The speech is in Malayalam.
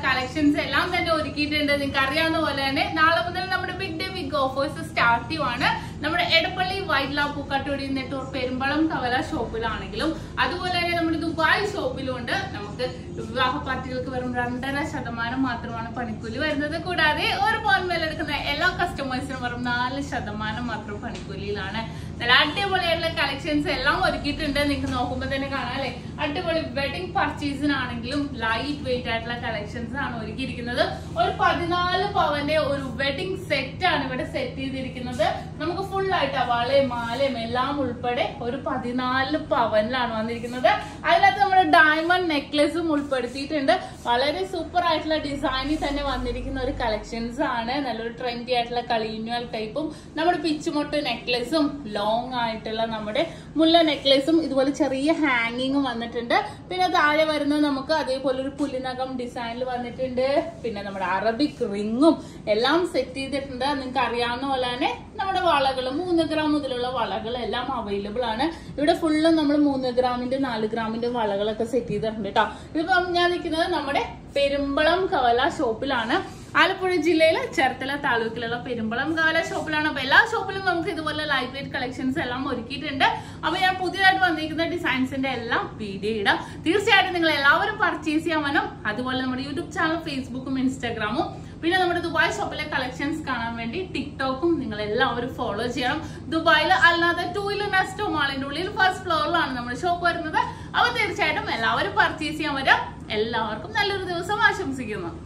കളക്ഷൻസ് എല്ലാം തന്നെ ഒരുക്കിയിട്ടുണ്ട് നിങ്ങൾക്ക് അറിയാവുന്ന പോലെ തന്നെ നാളെ മുതൽ നമ്മുടെ big day big offers start ചെയ്യുവാണ് നമ്മുടെ എടപ്പള്ളി വൈറ്റ്ല പൂക്കാട്ടുപടി നെട്ടൂർ പെരുമ്പളം കവല ഷോപ്പിലാണെങ്കിലും അതുപോലെ തന്നെ നമ്മുടെ ദുബായ് ഷോപ്പിലും ഉണ്ട് നമുക്ക് വിവാഹ പാർട്ടികൾക്ക് വെറും രണ്ടര ശതമാനം മാത്രമാണ് പണിക്കൂലി വരുന്നത് കൂടാതെ ഒരു പവൻ മേൽ എടുക്കുന്ന എല്ലാ കസ്റ്റമേഴ്സിനും വെറും നാല് ശതമാനം മാത്രം പണിക്കൂലിയിലാണ് നല്ല അടിപൊളിയായിട്ടുള്ള കളക്ഷൻസ് എല്ലാം ഒരുക്കിയിട്ടുണ്ട് നിങ്ങൾക്ക് നോക്കുമ്പോൾ തന്നെ കാണാം അല്ലെ അടിപൊളി വെഡിങ് പർച്ചേസിനാണെങ്കിലും ലൈറ്റ് വെയിറ്റ് ആയിട്ടുള്ള കളക്ഷൻസ് ആണ് ഒരുക്കിയിരിക്കുന്നത് ഒരു പതിനാല് പവന്റെ ഒരു വെഡിങ് സെറ്റ് ആണ് ഇവിടെ സെറ്റ് ചെയ്തിരിക്കുന്നത് നമുക്ക് ഫുൾ ആയിട്ട് വളയും മാലയും എല്ലാം ഉൾപ്പെടെ ഒരു പതിനാല് പവനിലാണ് വന്നിരിക്കുന്നത് അതിനകത്ത് നമ്മുടെ ഡയമണ്ട് നെക്ലസും ഉൾപ്പെടുത്തിയിട്ടുണ്ട് വളരെ സൂപ്പർ ആയിട്ടുള്ള ഡിസൈനിൽ തന്നെ വന്നിരിക്കുന്ന ഒരു കളക്ഷൻസ് ആണ് നല്ലൊരു ട്രെൻഡി ആയിട്ടുള്ള കളീനുവൽ ടൈപ്പും നമ്മുടെ പിച്ചുമൊട്ട് നെക്ലസും ലോങ് ആയിട്ടുള്ള നമ്മുടെ മുല്ല നെക്ലസും ഇതുപോലെ ചെറിയ ഹാങ്ങിങ്ങും വന്നിട്ടുണ്ട് പിന്നെ താഴെ വരുന്നത് നമുക്ക് അതേപോലെ ഒരു പുലിനകം ഡിസൈനിൽ വന്നിട്ടുണ്ട് പിന്നെ നമ്മുടെ അറബിക് റിങ്ങും എല്ലാം സെറ്റ് ചെയ്തിട്ടുണ്ട് നിങ്ങൾക്ക് അറിയാവുന്ന പോലെ തന്നെ നമ്മുടെ വളകൾ മൂന്ന് ഗ്രാം മുതലുള്ള വളകൾ എല്ലാം അവൈലബിൾ ആണ് ഇവിടെ ഫുള്ളും നമ്മൾ മൂന്ന് ഗ്രാമിന്റെ നാല് ഗ്രാമിന്റെ വളകളൊക്കെ സെറ്റ് ചെയ്തിട്ടുണ്ട് കേട്ടോ ഇതിപ്പം ഞാൻ നിൽക്കുന്നത് നമ്മുടെ പെരുമ്പളം കവല ഷോപ്പിലാണ് ആലപ്പുഴ ജില്ലയിലെ ചേർത്തല താലൂക്കിലുള്ള പെരുമ്പളം കവല ഷോപ്പിലാണ് അപ്പൊ എല്ലാ ഷോപ്പിലും നമുക്ക് ഇതുപോലെ ലൈറ്റ് വെയിറ്റ് കളക്ഷൻസ് എല്ലാം ഒരുക്കിയിട്ടുണ്ട് അപ്പൊ ഞാൻ പുതിയതായിട്ട് വന്നിരിക്കുന്ന ഡിസൈൻസിന്റെ എല്ലാം വീഡിയോ ഇടാം തീർച്ചയായിട്ടും നിങ്ങൾ എല്ലാവരും പർച്ചേസ് ചെയ്യാൻ വേണം അതുപോലെ നമ്മുടെ യൂട്യൂബ് ചാനൽ ഫേസ്ബുക്കും ഇൻസ്റ്റാഗ്രാമും പിന്നെ നമ്മുടെ ദുബായ് ഷോപ്പിലെ കളക്ഷൻസ് കാണാൻ വേണ്ടി ടിക്ടോക്കും നിങ്ങൾ എല്ലാവരും ഫോളോ ചെയ്യണം ദുബായിൽ അല്ലാതെ ടൂ വീലർ നെസ്റ്റോ മാളിന്റെ ഉള്ളിൽ ഫസ്റ്റ് ഫ്ലോറിലാണ് നമ്മുടെ ഷോപ്പ് വരുന്നത് അപ്പൊ തീർച്ചയായിട്ടും എല്ലാവരും പർച്ചേസ് ചെയ്യാൻ വരാം എല്ലാവർക്കും നല്ലൊരു ദിവസം ആശംസിക്കുന്നു